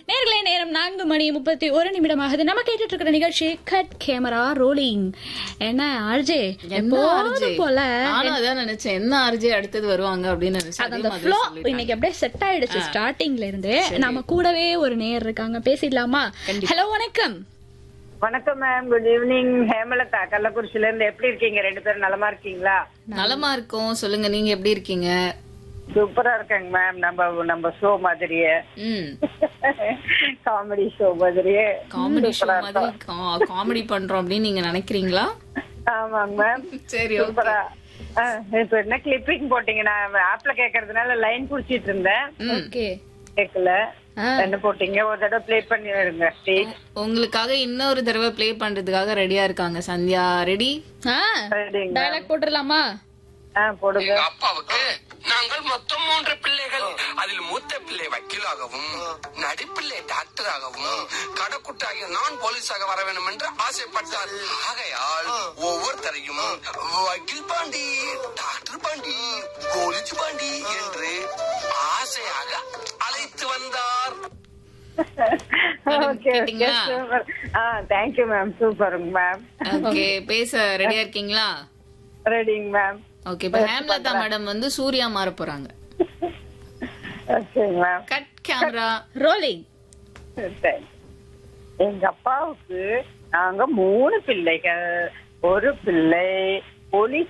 நேர்களே நேரம் நான்கு மணி முப்பத்தி ஒரு நிமிடமாகுது நம்ம கேட்டுட்டு இருக்கிற நிகழ்ச்சி கட் கேமரா ரோலிங் என்ன ஆர்ஜே என்ன எப்போதும் RJ? போல நானும் அதான் நினைச்சேன் என்ன ஆர்ஜே அடுத்தது வருவாங்க அப்படின்னு நினைச்சேன் அது அதே அந்த மாதிரி ஃப்ளோ சொல்லிட்டாங்க. இன்னைக்கு அப்படியே செட் ஆயிடுச்சு ஸ்டார்டிங்ல இருந்து நம்ம கூடவே ஒரு நேர் இருக்காங்க பேசிடலாமா ஹலோ வணக்கம் வணக்கம் மேம் குட் ஈவினிங் ஹேமலதா கள்ளக்குறிச்சில இருந்து எப்படி இருக்கீங்க ரெண்டு பேரும் நலமா இருக்கீங்களா நலமா இருக்கும் சொல்லுங்க நீங்க எப்படி இருக்கீங்க சூப்பரா இருக்கேங்க மேம் நம்ம நம்ம ஷோ மாதிரியே ம் காமெடி ஷோ மாதிரியே காமெடி ஷோ மாதிரி காமெடி பண்றோம் அப்படின்னு நீங்க நினைக்கிறீங்களா ஆமாங்க மேம் சரி ஓகே சூப்பரா ஆ, இப்ப என்ன கிளிப்பிங் போட்டீங்க நான் ஆப்ல கேக்குறதுனால லைன் புடிச்சிட்டு இருந்தேன் ஓகே கேக்கல என்ன போட்டீங்க ஒரு தடவை ப்ளே பண்ணி விடுங்க ஸ்டேஜ் உங்களுக்காக இன்னொரு தடவை ப்ளே பண்றதுக்காக ரெடியா இருக்காங்க சந்தியா ரெடி ஆ ரெடிங்க டயலாக் போட்டுடலாமா ஆ போடுங்க எங்க அப்பாவுக்கு நாங்கள் மொத்தம் மூன்று பிள்ளைகள் அதில் மூத்த பிள்ளை வக்கீலாகவும் நடிப்பிள்ளை டாக்டராகவும் கடக்குட்டாகிய நான் போலீஸாக வர வேண்டும் என்று ஆசைப்பட்டார் ஆகையால் ஒவ்வொருத்தரையும் வக்கீல் பாண்டி டாக்டர் பாண்டி போலீஸ் பாண்டி என்று ஆசையாக அழைத்து வந்தார் Madam, ஓகே ஓகே கேட்டீங்களா? சூப்பர் ஆ தேங்க்யூ மேம் சூப்பருங்க மேம் ஓகே பேச ரெடியா இருக்கீங்களா ரெடிங்க மேம் ஓகே இப்ப ஹேம்லதா மேடம் வந்து சூர்யா மாற போறாங்க ஓகேங்க மேம் கட் கேமரா ரோலிங் சரி. எங்க அப்பாவுக்கு நாங்க மூணு பிள்ளைகள் ஒரு பிள்ளை போலீஸ்